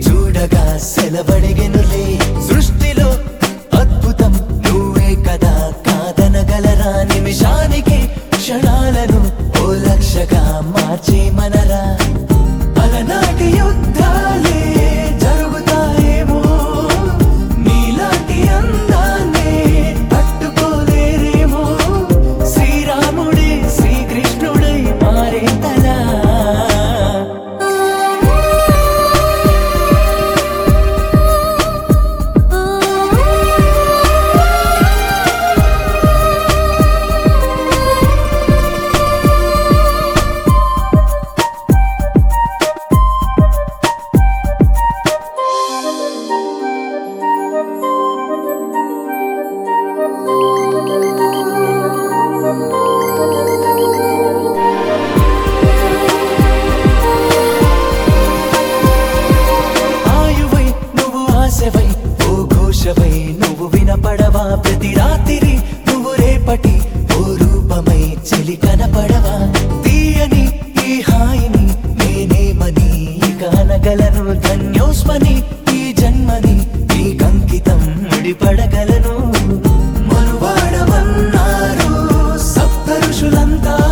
చూడగా సెలవడిగెనులే సృష్టిలో అద్భుతం నువ్వే కదా కాదనగలరా నిమిషానికి క్షణాలను ఓ లక్షగా మార్చే మనరా అలనాటి యుద్ధాలే జరుగుతాయేమో నీలాంటి అందాన్నే తట్టుకోలేరేమో శ్రీరాముడే శ్రీకృష్ణుడై మారేతలా ఆయువై నువ్వు ఆశవై ఓ ఘోషవై నువ్వు వినపడవా ప్రతి రాత్రి నువ్వు రేపటి ఓ రూపమై చెలి కనపడవా తీయని ఈ హాయిని నేనేమని కానగలను ధన్యోస్మని ఈ జన్మని ఈ కంకితం ముడిపడగలను మనువాడమన్నారు సప్త ఋషులంతా